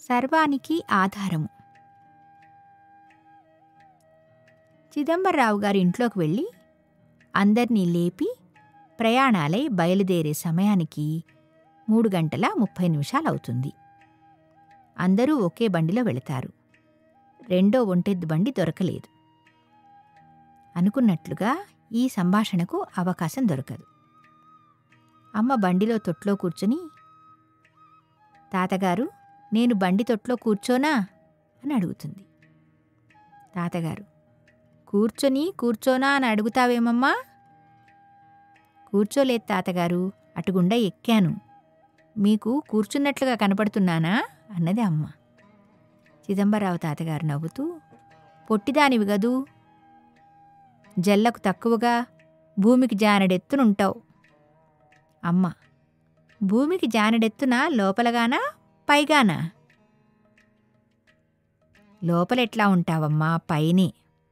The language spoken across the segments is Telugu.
సర్వానికి ఆధారము చిదంబరరావు గారి ఇంట్లోకి వెళ్ళి అందర్నీ లేపి ప్రయాణాలై బయలుదేరే సమయానికి మూడు గంటల ముప్పై నిమిషాలవుతుంది అందరూ ఒకే బండిలో వెళతారు రెండో ఒంటెద్దు బండి దొరకలేదు అనుకున్నట్లుగా ఈ సంభాషణకు అవకాశం దొరకదు అమ్మ బండిలో తొట్లో కూర్చుని తాతగారు నేను బండి తొట్లో కూర్చోనా అని అడుగుతుంది తాతగారు కూర్చొని కూర్చోనా అని అడుగుతావేమమ్మా కూర్చోలేదు తాతగారు అటుగుండా ఎక్కాను మీకు కూర్చున్నట్లుగా కనపడుతున్నానా అన్నది అమ్మ చిదంబరావు తాతగారు నవ్వుతూ పొట్టిదానివి గదూ జల్లకు తక్కువగా భూమికి జానడెత్తునుంటావు అమ్మ భూమికి జానడెత్తున లోపలగానా పైగానా లోపలెట్లా ఉంటావమ్మా పైనే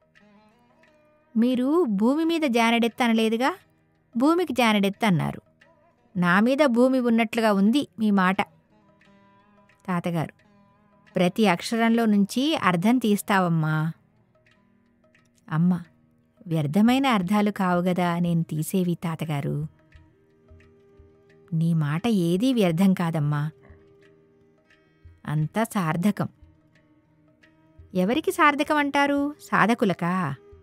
మీరు భూమి మీద జానడెత్తనలేదుగా భూమికి జానడెత్తన్నారు నా మీద భూమి ఉన్నట్లుగా ఉంది మీ మాట తాతగారు ప్రతి అక్షరంలో నుంచి అర్థం తీస్తావమ్మా అమ్మ వ్యర్థమైన అర్థాలు కావు గదా నేను తీసేవి తాతగారు నీ మాట ఏదీ వ్యర్థం కాదమ్మా అంతా సార్థకం ఎవరికి సార్థకం అంటారు సాధకులకా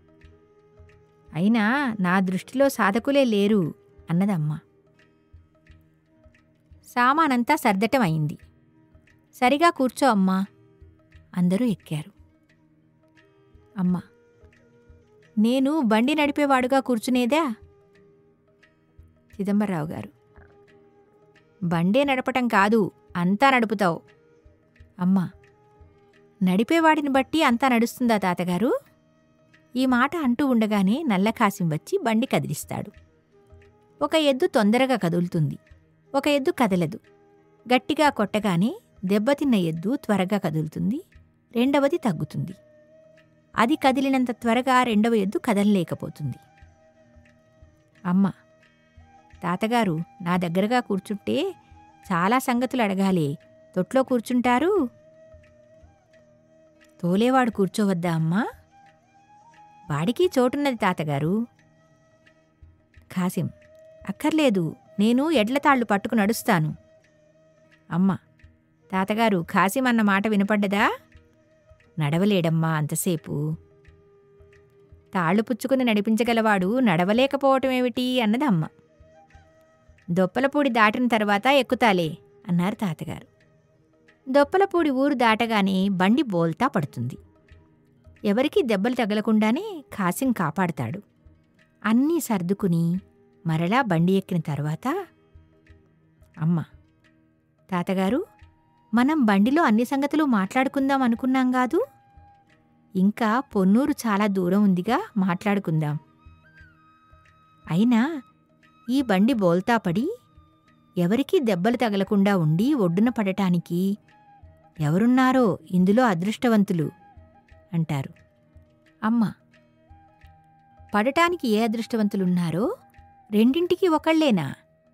అయినా నా దృష్టిలో సాధకులే లేరు అన్నదమ్మ సామానంతా సర్దటం అయింది సరిగా కూర్చో అమ్మా అందరూ ఎక్కారు అమ్మ నేను బండి నడిపేవాడుగా కూర్చునేదా చిదంబరరావు గారు బండే నడపటం కాదు అంతా నడుపుతావు అమ్మా నడిపేవాడిని బట్టి అంతా నడుస్తుందా తాతగారు ఈ మాట అంటూ ఉండగానే నల్లకాసిం వచ్చి బండి కదిలిస్తాడు ఒక ఎద్దు తొందరగా కదులుతుంది ఒక ఎద్దు కదలదు గట్టిగా కొట్టగానే దెబ్బతిన్న ఎద్దు త్వరగా కదులుతుంది రెండవది తగ్గుతుంది అది కదిలినంత త్వరగా రెండవ ఎద్దు కదలలేకపోతుంది అమ్మ తాతగారు నా దగ్గరగా కూర్చుంటే చాలా సంగతులు అడగాలి తొట్లో కూర్చుంటారు తోలేవాడు కూర్చోవద్దా అమ్మా వాడికి చోటున్నది తాతగారు కాసిం అక్కర్లేదు నేను ఎడ్ల తాళ్ళు పట్టుకు నడుస్తాను అమ్మ తాతగారు ఖాసిం అన్న మాట వినపడ్డదా నడవలేడమ్మా అంతసేపు తాళ్ళు పుచ్చుకుని నడిపించగలవాడు నడవలేకపోవటమేమిటి అన్నదమ్మ దొప్పలపూడి దాటిన తర్వాత ఎక్కుతాలే అన్నారు తాతగారు దొప్పలపూడి ఊరు దాటగానే బండి బోల్తా పడుతుంది ఎవరికీ దెబ్బలు తగలకుండానే కాసిం కాపాడతాడు అన్నీ సర్దుకుని మరలా బండి ఎక్కిన తర్వాత అమ్మ తాతగారు మనం బండిలో అన్ని సంగతులు మాట్లాడుకుందాం అనుకున్నాం కాదు ఇంకా పొన్నూరు చాలా దూరం ఉందిగా మాట్లాడుకుందాం అయినా ఈ బండి బోల్తా పడి ఎవరికీ దెబ్బలు తగలకుండా ఉండి ఒడ్డున పడటానికి ఎవరున్నారో ఇందులో అదృష్టవంతులు అంటారు అమ్మ పడటానికి ఏ అదృష్టవంతులున్నారో రెండింటికి ఒకళ్ళేనా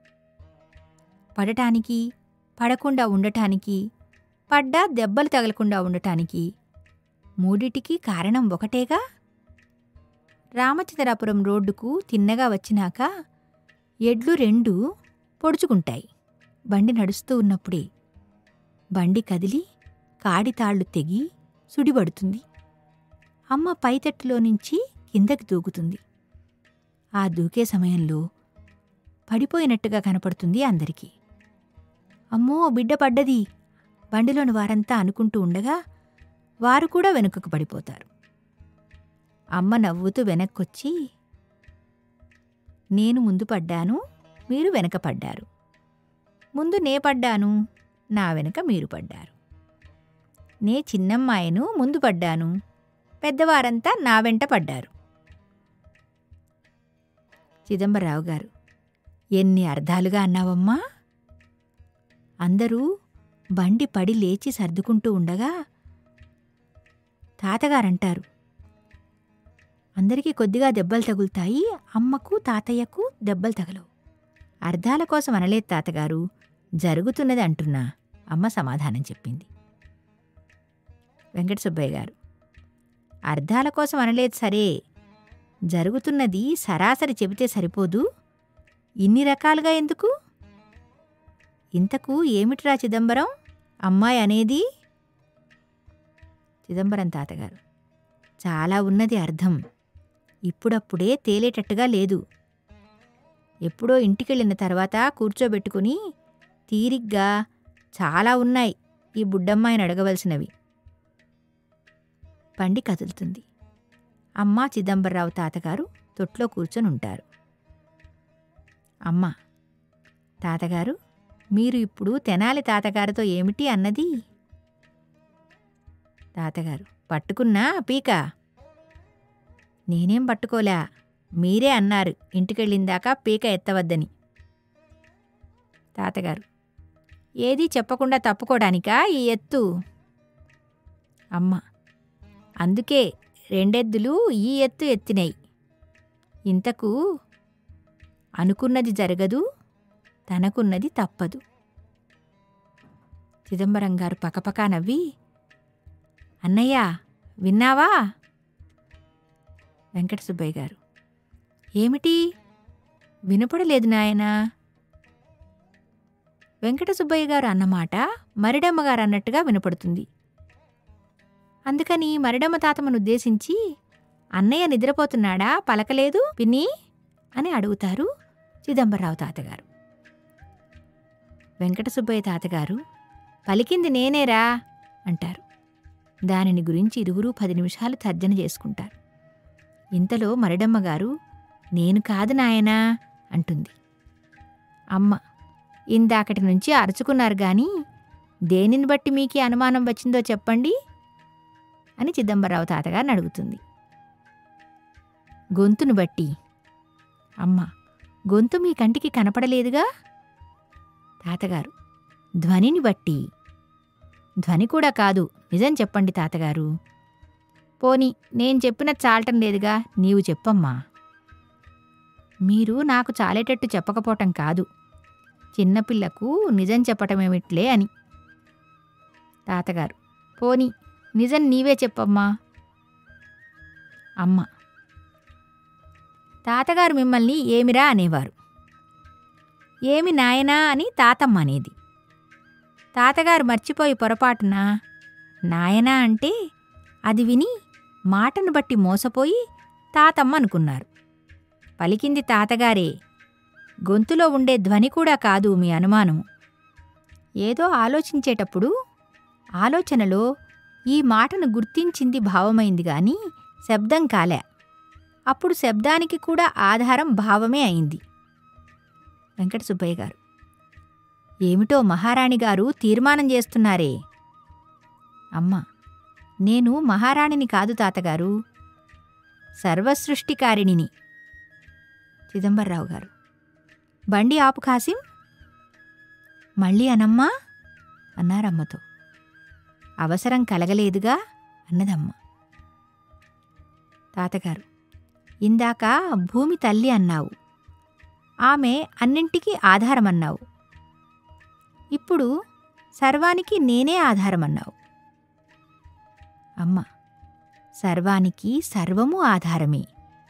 పడటానికి పడకుండా ఉండటానికి పడ్డా దెబ్బలు తగలకుండా ఉండటానికి మూడిటికి కారణం ఒకటేగా రామచంద్రాపురం రోడ్డుకు తిన్నగా వచ్చినాక ఎడ్లు రెండు పొడుచుకుంటాయి బండి నడుస్తూ ఉన్నప్పుడే బండి కదిలి కాడితాళ్లు తెగి సుడిబడుతుంది అమ్మ పైతట్టులో నుంచి కిందకి దూకుతుంది ఆ దూకే సమయంలో పడిపోయినట్టుగా కనపడుతుంది అందరికీ అమ్మో బిడ్డ పడ్డది బండిలోని వారంతా అనుకుంటూ ఉండగా వారు కూడా వెనుకకు పడిపోతారు అమ్మ నవ్వుతూ వెనక్కొచ్చి నేను ముందు పడ్డాను మీరు వెనక పడ్డారు ముందు నే పడ్డాను నా వెనుక మీరు పడ్డారు నే చిన్నమ్మాయను ముందు పడ్డాను పెద్దవారంతా నా వెంట పడ్డారు చిదంబరరావు గారు ఎన్ని అర్థాలుగా అన్నావమ్మా అందరూ బండి పడి లేచి సర్దుకుంటూ ఉండగా తాతగారంటారు అందరికీ కొద్దిగా దెబ్బలు తగులుతాయి అమ్మకు తాతయ్యకు దెబ్బలు తగలవు అర్థాల కోసం అనలేదు తాతగారు జరుగుతున్నది అంటున్నా అమ్మ సమాధానం చెప్పింది వెంకట సుబ్బయ్య గారు అర్థాల కోసం అనలేదు సరే జరుగుతున్నది సరాసరి చెబితే సరిపోదు ఇన్ని రకాలుగా ఎందుకు ఇంతకు ఏమిట్రా చిదంబరం అమ్మాయి అనేది చిదంబరం తాతగారు చాలా ఉన్నది అర్థం ఇప్పుడప్పుడే తేలేటట్టుగా లేదు ఎప్పుడో ఇంటికెళ్ళిన తర్వాత కూర్చోబెట్టుకుని తీరిగ్గా చాలా ఉన్నాయి ఈ బుడ్డమ్మాయిని అడగవలసినవి పండి కదులుతుంది అమ్మ చిదంబరరావు తాతగారు తొట్లో కూర్చొని ఉంటారు అమ్మ తాతగారు మీరు ఇప్పుడు తెనాలి తాతగారితో ఏమిటి అన్నది తాతగారు పట్టుకున్నా పీక నేనేం పట్టుకోలే మీరే అన్నారు ఇంటికెళ్ళిందాక పీక ఎత్తవద్దని తాతగారు ఏదీ చెప్పకుండా తప్పుకోవడానికా ఈ ఎత్తు అమ్మ అందుకే రెండెద్దులు ఈ ఎత్తు ఎత్తినాయి ఇంతకు అనుకున్నది జరగదు తనకున్నది తప్పదు చిదంబరం గారు పకపకా నవ్వి అన్నయ్య విన్నావా వెంకట సుబ్బయ్య గారు ఏమిటి వినపడలేదు నాయనా వెంకట సుబ్బయ్య గారు అన్నమాట మరిడమ్మ గారు అన్నట్టుగా వినపడుతుంది అందుకని మరిడమ్మ తాతమ్మను ఉద్దేశించి అన్నయ్య నిద్రపోతున్నాడా పలకలేదు పిన్ని అని అడుగుతారు చిదంబరరావు తాతగారు వెంకట సుబ్బయ్య తాతగారు పలికింది నేనేరా అంటారు దానిని గురించి ఇరువురు పది నిమిషాలు తర్జన చేసుకుంటారు ఇంతలో మరిడమ్మ గారు నేను కాదు నాయనా అంటుంది అమ్మ ఇందాకటి నుంచి అరుచుకున్నారు గాని దేనిని బట్టి మీకీ అనుమానం వచ్చిందో చెప్పండి అని చిదంబరరావు తాతగారిని అడుగుతుంది గొంతును బట్టి అమ్మ గొంతు మీ కంటికి కనపడలేదుగా తాతగారు ధ్వనిని బట్టి ధ్వని కూడా కాదు నిజం చెప్పండి తాతగారు పోని నేను చెప్పిన చాలటం లేదుగా నీవు చెప్పమ్మా మీరు నాకు చాలేటట్టు చెప్పకపోవటం కాదు చిన్నపిల్లకు నిజం చెప్పటమేమిట్లే అని తాతగారు పోని నిజం నీవే చెప్పమ్మా అమ్మ తాతగారు మిమ్మల్ని ఏమిరా అనేవారు ఏమి నాయనా అని తాతమ్మ అనేది తాతగారు మర్చిపోయి పొరపాటున నాయనా అంటే అది విని మాటను బట్టి మోసపోయి తాతమ్మ అనుకున్నారు పలికింది తాతగారే గొంతులో ఉండే ధ్వని కూడా కాదు మీ అనుమానం ఏదో ఆలోచించేటప్పుడు ఆలోచనలో ఈ మాటను గుర్తించింది భావమైంది గాని శబ్దం కాలే అప్పుడు శబ్దానికి కూడా ఆధారం భావమే అయింది వెంకట సుబ్బయ్య గారు ఏమిటో మహారాణి గారు తీర్మానం చేస్తున్నారే అమ్మ నేను మహారాణిని కాదు తాతగారు సర్వసృష్టికారిణిని చిదంబరరావు గారు బండి ఆపు కాసిం మళ్ళీ అనమ్మా అన్నారమ్మతో అవసరం కలగలేదుగా అన్నదమ్మ తాతగారు ఇందాక భూమి తల్లి అన్నావు ఆమె అన్నింటికీ ఆధారమన్నావు ఇప్పుడు సర్వానికి నేనే ఆధారమన్నావు అమ్మ సర్వానికి సర్వము ఆధారమే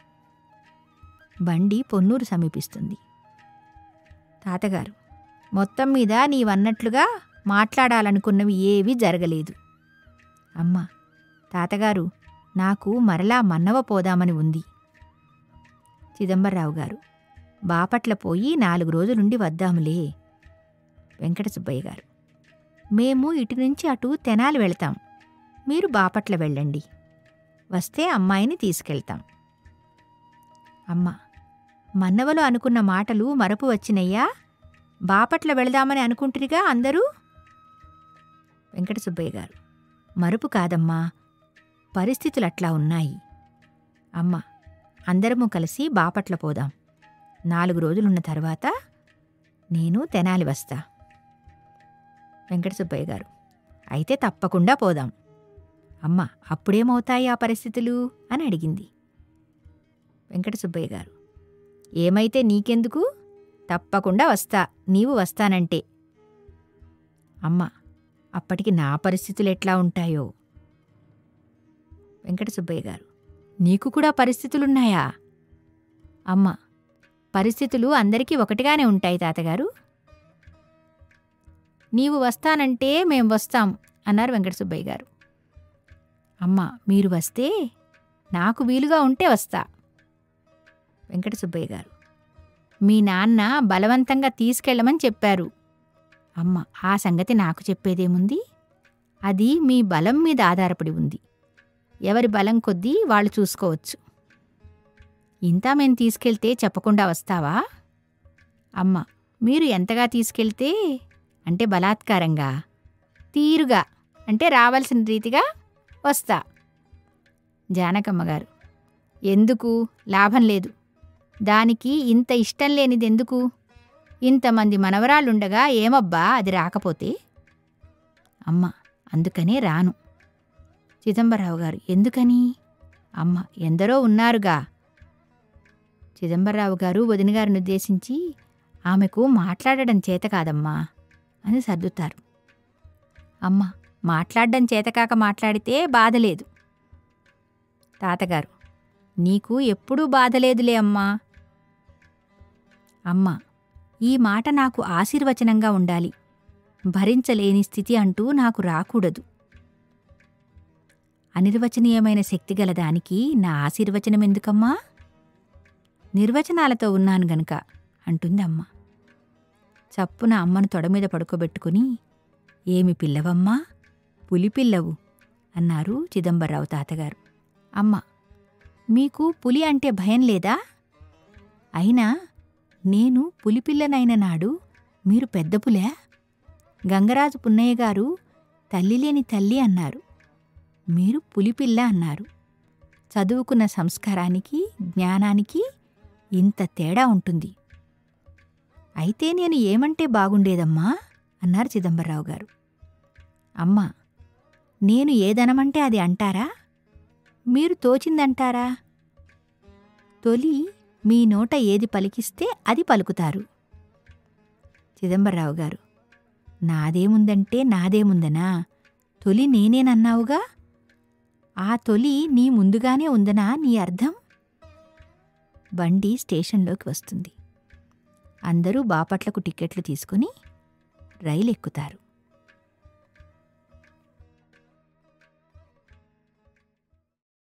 బండి పొన్నూరు సమీపిస్తుంది తాతగారు మొత్తం మీద నీవన్నట్లుగా మాట్లాడాలనుకున్నవి ఏవీ జరగలేదు అమ్మ తాతగారు నాకు మరలా మన్నవ పోదామని ఉంది చిదంబరరావు గారు బాపట్ల పోయి నాలుగు రోజులుండి వద్దాములే వెంకట సుబ్బయ్య గారు మేము ఇటు నుంచి అటు తెనాలి వెళతాం మీరు బాపట్ల వెళ్ళండి వస్తే అమ్మాయిని తీసుకెళ్తాం అమ్మ మన్నవలో అనుకున్న మాటలు మరపు వచ్చినయ్యా బాపట్ల వెళదామని అనుకుంటురిగా అందరూ వెంకట సుబ్బయ్య గారు మరుపు కాదమ్మా పరిస్థితులు అట్లా ఉన్నాయి అమ్మ అందరము కలిసి బాపట్ల పోదాం నాలుగు రోజులున్న తర్వాత నేను తెనాలి వస్తా వెంకట సుబ్బయ్య గారు అయితే తప్పకుండా పోదాం అమ్మ అప్పుడేమవుతాయి ఆ పరిస్థితులు అని అడిగింది వెంకట సుబ్బయ్య గారు ఏమైతే నీకెందుకు తప్పకుండా వస్తా నీవు వస్తానంటే అమ్మ అప్పటికి నా పరిస్థితులు ఎట్లా ఉంటాయో వెంకట సుబ్బయ్య గారు నీకు కూడా పరిస్థితులున్నాయా అమ్మ పరిస్థితులు అందరికీ ఒకటిగానే ఉంటాయి తాతగారు నీవు వస్తానంటే మేం వస్తాం అన్నారు వెంకట సుబ్బయ్య గారు అమ్మ మీరు వస్తే నాకు వీలుగా ఉంటే వస్తా వెంకట సుబ్బయ్య గారు మీ నాన్న బలవంతంగా తీసుకెళ్ళమని చెప్పారు అమ్మ ఆ సంగతి నాకు చెప్పేదేముంది అది మీ బలం మీద ఆధారపడి ఉంది ఎవరి బలం కొద్దీ వాళ్ళు చూసుకోవచ్చు ఇంతా మేం తీసుకెళ్తే చెప్పకుండా వస్తావా అమ్మ మీరు ఎంతగా తీసుకెళ్తే అంటే బలాత్కారంగా తీరుగా అంటే రావాల్సిన రీతిగా వస్తా జానకమ్మ గారు ఎందుకు లాభం లేదు దానికి ఇంత ఇష్టం లేనిది ఎందుకు ఇంతమంది మనవరాళ్ళుండగా ఏమబ్బా అది రాకపోతే అమ్మ అందుకనే రాను చిదంబరరావు గారు ఎందుకని అమ్మ ఎందరో ఉన్నారుగా చిదంబరరావు గారు వదిన గారిని ఉద్దేశించి ఆమెకు మాట్లాడడం చేత కాదమ్మా అని సర్దుతారు అమ్మ మాట్లాడడం చేతకాక మాట్లాడితే బాధ లేదు తాతగారు నీకు ఎప్పుడూ బాధ లేదులే అమ్మా అమ్మ ఈ మాట నాకు ఆశీర్వచనంగా ఉండాలి భరించలేని స్థితి అంటూ నాకు రాకూడదు అనిర్వచనీయమైన శక్తి గల దానికి నా ఆశీర్వచనం ఎందుకమ్మా నిర్వచనాలతో ఉన్నాను గనుక అంటుంది అమ్మ చప్పున అమ్మను తొడ మీద పడుకోబెట్టుకుని ఏమి పిల్లవమ్మా పులి పిల్లవు అన్నారు చిదంబరరావు తాతగారు అమ్మ మీకు పులి అంటే భయం లేదా అయినా నేను పులిపిల్లనైన నాడు మీరు పెద్ద పులే గంగరాజు పున్నయ్య గారు తల్లి లేని తల్లి అన్నారు మీరు పులిపిల్ల అన్నారు చదువుకున్న సంస్కారానికి జ్ఞానానికి ఇంత తేడా ఉంటుంది అయితే నేను ఏమంటే బాగుండేదమ్మా అన్నారు చిదంబరరావు గారు అమ్మా నేను ఏదనమంటే అది అంటారా మీరు తోచిందంటారా తొలి మీ నోట ఏది పలికిస్తే అది పలుకుతారు చిదంబరరావు గారు నాదేముందంటే నాదేముందనా తొలి నేనేనన్నావుగా ఆ తొలి నీ ముందుగానే ఉందనా నీ అర్థం బండి స్టేషన్లోకి వస్తుంది అందరూ బాపట్లకు టిక్కెట్లు తీసుకుని రైలు ఎక్కుతారు